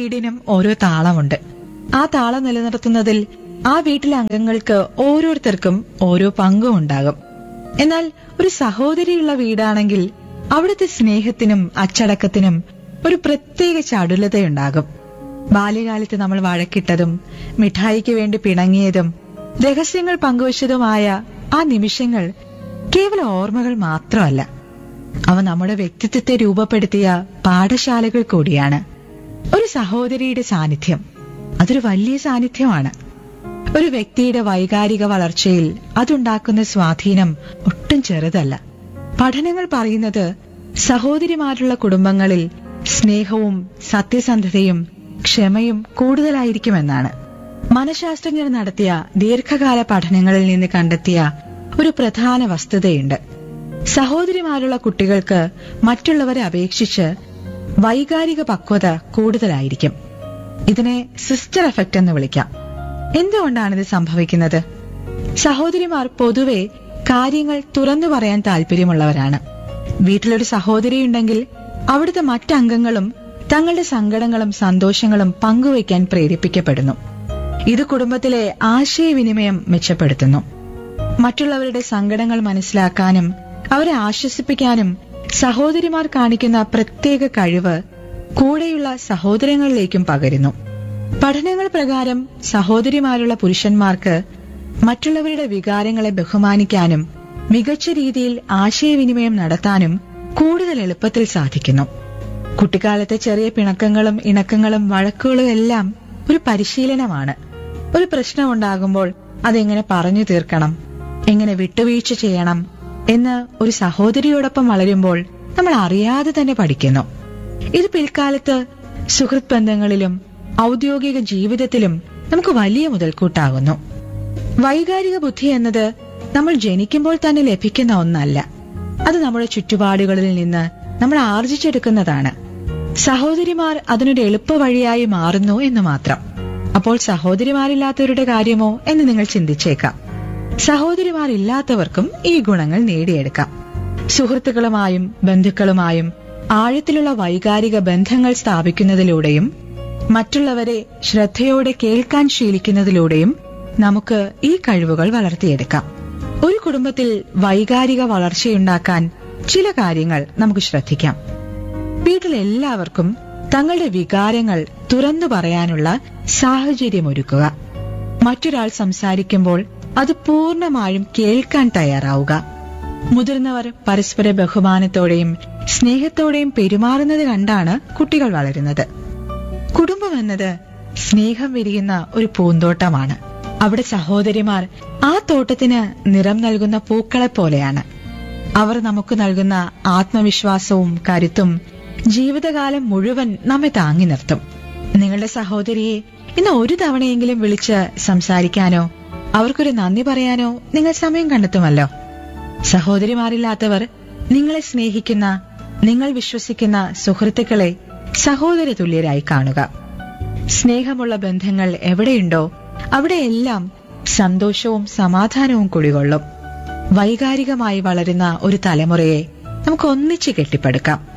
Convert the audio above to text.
വീടിനും ഓരോ താളമുണ്ട് ആ താളം നിലനിർത്തുന്നതിൽ ആ വീട്ടിലെ അംഗങ്ങൾക്ക് ഓരോരുത്തർക്കും ഓരോ പങ്കും ഉണ്ടാകും എന്നാൽ ഒരു സഹോദരിയുള്ള വീടാണെങ്കിൽ അവിടുത്തെ സ്നേഹത്തിനും അച്ചടക്കത്തിനും ഒരു പ്രത്യേക ചടുലതയുണ്ടാകും ബാല്യകാലത്ത് നമ്മൾ വഴക്കിട്ടതും മിഠായിക്ക് വേണ്ടി പിണങ്ങിയതും രഹസ്യങ്ങൾ പങ്കുവച്ചതുമായ ആ നിമിഷങ്ങൾ കേവല ഓർമ്മകൾ മാത്രമല്ല അവ നമ്മുടെ വ്യക്തിത്വത്തെ രൂപപ്പെടുത്തിയ പാഠശാലകൾ കൂടിയാണ് ഒരു സഹോദരിയുടെ സാന്നിധ്യം അതൊരു വലിയ സാന്നിധ്യമാണ് ഒരു വ്യക്തിയുടെ വൈകാരിക വളർച്ചയിൽ അതുണ്ടാക്കുന്ന സ്വാധീനം ഒട്ടും ചെറുതല്ല പഠനങ്ങൾ പറയുന്നത് സഹോദരിമാരുള്ള കുടുംബങ്ങളിൽ സ്നേഹവും സത്യസന്ധതയും ക്ഷമയും കൂടുതലായിരിക്കുമെന്നാണ് മനഃശാസ്ത്രജ്ഞർ നടത്തിയ ദീർഘകാല പഠനങ്ങളിൽ നിന്ന് കണ്ടെത്തിയ ഒരു പ്രധാന വസ്തുതയുണ്ട് സഹോദരിമാരുള്ള കുട്ടികൾക്ക് മറ്റുള്ളവരെ അപേക്ഷിച്ച് വൈകാരിക പക്വത കൂടുതലായിരിക്കും ഇതിനെ സിസ്റ്റർ എഫക്റ്റ് എന്ന് വിളിക്കാം എന്തുകൊണ്ടാണിത് സംഭവിക്കുന്നത് സഹോദരിമാർ പൊതുവെ കാര്യങ്ങൾ തുറന്നു പറയാൻ താല്പര്യമുള്ളവരാണ് വീട്ടിലൊരു സഹോദരിയുണ്ടെങ്കിൽ അവിടുത്തെ മറ്റംഗങ്ങളും തങ്ങളുടെ സങ്കടങ്ങളും സന്തോഷങ്ങളും പങ്കുവയ്ക്കാൻ പ്രേരിപ്പിക്കപ്പെടുന്നു ഇത് കുടുംബത്തിലെ ആശയവിനിമയം മെച്ചപ്പെടുത്തുന്നു മറ്റുള്ളവരുടെ സങ്കടങ്ങൾ മനസ്സിലാക്കാനും അവരെ ആശ്വസിപ്പിക്കാനും സഹോദരിമാർ കാണിക്കുന്ന പ്രത്യേക കഴിവ് കൂടെയുള്ള സഹോദരങ്ങളിലേക്കും പകരുന്നു പഠനങ്ങൾ പ്രകാരം സഹോദരിമാരുള്ള പുരുഷന്മാർക്ക് മറ്റുള്ളവരുടെ വികാരങ്ങളെ ബഹുമാനിക്കാനും മികച്ച രീതിയിൽ ആശയവിനിമയം നടത്താനും കൂടുതൽ എളുപ്പത്തിൽ സാധിക്കുന്നു കുട്ടിക്കാലത്തെ ചെറിയ പിണക്കങ്ങളും ഇണക്കങ്ങളും വഴക്കുകളും എല്ലാം ഒരു പരിശീലനമാണ് ഒരു പ്രശ്നമുണ്ടാകുമ്പോൾ അതെങ്ങനെ പറഞ്ഞു തീർക്കണം എങ്ങനെ വിട്ടുവീഴ്ച ചെയ്യണം എന്ന് ഒരു സഹോദരിയോടൊപ്പം വളരുമ്പോൾ നമ്മൾ അറിയാതെ തന്നെ പഠിക്കുന്നു ഇത് പിൽക്കാലത്ത് സുഹൃത്ത് ബന്ധങ്ങളിലും ഔദ്യോഗിക ജീവിതത്തിലും നമുക്ക് വലിയ മുതൽക്കൂട്ടാകുന്നു വൈകാരിക ബുദ്ധി എന്നത് നമ്മൾ ജനിക്കുമ്പോൾ തന്നെ ലഭിക്കുന്ന ഒന്നല്ല അത് നമ്മുടെ ചുറ്റുപാടുകളിൽ നിന്ന് നമ്മൾ ആർജിച്ചെടുക്കുന്നതാണ് സഹോദരിമാർ അതിനൊരു എളുപ്പ വഴിയായി മാറുന്നു എന്ന് മാത്രം അപ്പോൾ സഹോദരിമാരില്ലാത്തവരുടെ കാര്യമോ എന്ന് നിങ്ങൾ ചിന്തിച്ചേക്കാം സഹോദരിമാരില്ലാത്തവർക്കും ഈ ഗുണങ്ങൾ നേടിയെടുക്കാം സുഹൃത്തുക്കളുമായും ബന്ധുക്കളുമായും ആഴത്തിലുള്ള വൈകാരിക ബന്ധങ്ങൾ സ്ഥാപിക്കുന്നതിലൂടെയും മറ്റുള്ളവരെ ശ്രദ്ധയോടെ കേൾക്കാൻ ശീലിക്കുന്നതിലൂടെയും നമുക്ക് ഈ കഴിവുകൾ വളർത്തിയെടുക്കാം ഒരു കുടുംബത്തിൽ വൈകാരിക വളർച്ചയുണ്ടാക്കാൻ ചില കാര്യങ്ങൾ നമുക്ക് ശ്രദ്ധിക്കാം വീട്ടിലെല്ലാവർക്കും തങ്ങളുടെ വികാരങ്ങൾ തുറന്നു പറയാനുള്ള സാഹചര്യമൊരുക്കുക മറ്റൊരാൾ സംസാരിക്കുമ്പോൾ അത് പൂർണ്ണമായും കേൾക്കാൻ തയ്യാറാവുക മുതിർന്നവർ പരസ്പര ബഹുമാനത്തോടെയും സ്നേഹത്തോടെയും പെരുമാറുന്നത് കണ്ടാണ് കുട്ടികൾ വളരുന്നത് കുടുംബം എന്നത് സ്നേഹം വിരിയുന്ന ഒരു പൂന്തോട്ടമാണ് അവിടെ സഹോദരിമാർ ആ തോട്ടത്തിന് നിറം നൽകുന്ന പൂക്കളെ പോലെയാണ് അവർ നമുക്ക് നൽകുന്ന ആത്മവിശ്വാസവും കരുത്തും ജീവിതകാലം മുഴുവൻ നമ്മെ താങ്ങി നിർത്തും നിങ്ങളുടെ സഹോദരിയെ ഇന്ന് ഒരു തവണയെങ്കിലും വിളിച്ച് സംസാരിക്കാനോ അവർക്കൊരു നന്ദി പറയാനോ നിങ്ങൾ സമയം കണ്ടെത്തുമല്ലോ സഹോദരിമാരില്ലാത്തവർ നിങ്ങളെ സ്നേഹിക്കുന്ന നിങ്ങൾ വിശ്വസിക്കുന്ന സുഹൃത്തുക്കളെ സഹോദര തുല്യരായി കാണുക സ്നേഹമുള്ള ബന്ധങ്ങൾ എവിടെയുണ്ടോ അവിടെയെല്ലാം സന്തോഷവും സമാധാനവും കുടികൊള്ളും വൈകാരികമായി വളരുന്ന ഒരു തലമുറയെ നമുക്ക് ഒന്നിച്ച് കെട്ടിപ്പടുക്കാം